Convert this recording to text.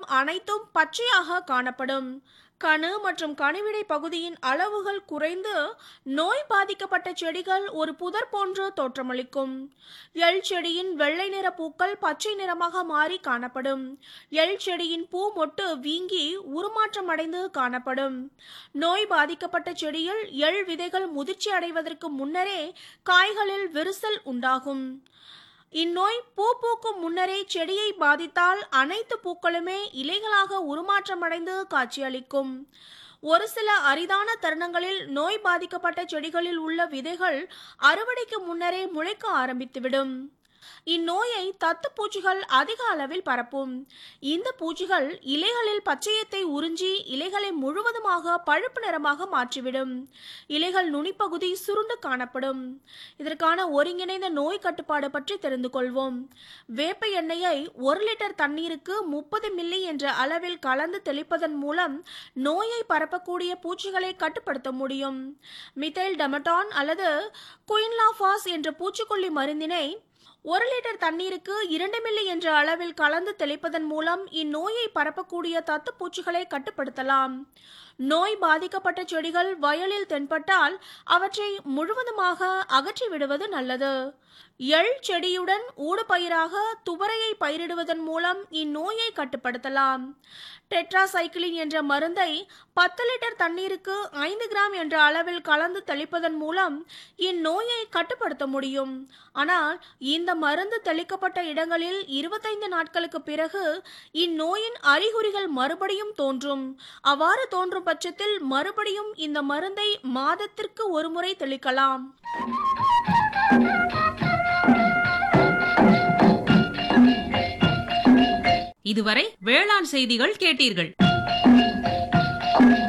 அனைத்தும் பச்சையாக காணப்படும் கணு மற்றும் கனிவிடை பகுதியின் அளவுகள் குறைந்து நோய் பாதிக்கப்பட்ட செடிகள் ஒரு புதர் போன்று தோற்றமளிக்கும் எள் செடியின் வெள்ளை நிற பூக்கள் பச்சை நிறமாக மாறி காணப்படும் எள் செடியின் பூ மொட்டு வீங்கி உருமாற்றம் அடைந்து காணப்படும் நோய் பாதிக்கப்பட்ட செடியில் எள் விதைகள் முதிர்ச்சி அடைவதற்கு முன்னரே காய்களில் விரிசல் உண்டாகும் இந்நோய் பூ பூக்கும் முன்னரே செடியை பாதித்தால் அனைத்து பூக்களுமே இலைகளாக உருமாற்றமடைந்து காட்சியளிக்கும் ஒரு சில அரிதான தருணங்களில் நோய் பாதிக்கப்பட்ட செடிகளில் உள்ள விதைகள் அறுவடைக்கு முன்னரே முளைக்க ஆரம்பித்துவிடும் இந்நோயை தத்து பூச்சிகள் அதிக அளவில் பரப்பும் இந்த பூச்சிகள் இலைகளில் பச்சையத்தை உறிஞ்சி இலைகளை முழுவதுமாக பழுப்பு நிறமாக மாற்றிவிடும் இலைகள் நுனிப்பகுதி சுருண்டு காணப்படும் இதற்கான ஒருங்கிணைந்த நோய் கட்டுப்பாடு பற்றி தெரிந்து கொள்வோம் வேப்ப எண்ணெயை ஒரு லிட்டர் தண்ணீருக்கு முப்பது மில்லி என்ற அளவில் கலந்து தெளிப்பதன் மூலம் நோயை பரப்பக்கூடிய பூச்சிகளை கட்டுப்படுத்த முடியும் மிதைல் டெமட்டான் அல்லது குயின்லாஃபாஸ் என்ற பூச்சிக்கொல்லி மருந்தினை ஒரு லிட்டர் தண்ணீருக்கு இரண்டு மில்லி என்ற அளவில் கலந்து தெளிப்பதன் மூலம் இந்நோயை பரப்பக்கூடிய தத்து பூச்சிகளை கட்டுப்படுத்தலாம் நோய் பாதிக்கப்பட்ட செடிகள் வயலில் தென்பட்டால் அவற்றை முழுவதுமாக அகற்றி விடுவது நல்லது எள் செடியுடன் ஊடுபயிராக துவரையை பயிரிடுவதன் மூலம் இந்நோயை கட்டுப்படுத்தலாம் டெட்ராசைக்கிளின் என்ற மருந்தை பத்து லிட்டர் தண்ணீருக்கு ஐந்து கிராம் என்ற அளவில் கலந்து தெளிப்பதன் மூலம் இந்நோயை கட்டுப்படுத்த முடியும் ஆனால் இந்த மருந்து தெளிக்கப்பட்ட இடங்களில் இருபத்தைந்து நாட்களுக்கு பிறகு இந்நோயின் அறிகுறிகள் மறுபடியும் தோன்றும் அவ்வாறு தோன்றும் பட்சத்தில் மறுபடியும் இந்த மருந்தை மாதத்திற்கு ஒருமுறை தெளிக்கலாம் இதுவரை வேளாண் செய்திகள் கேட்டீர்கள்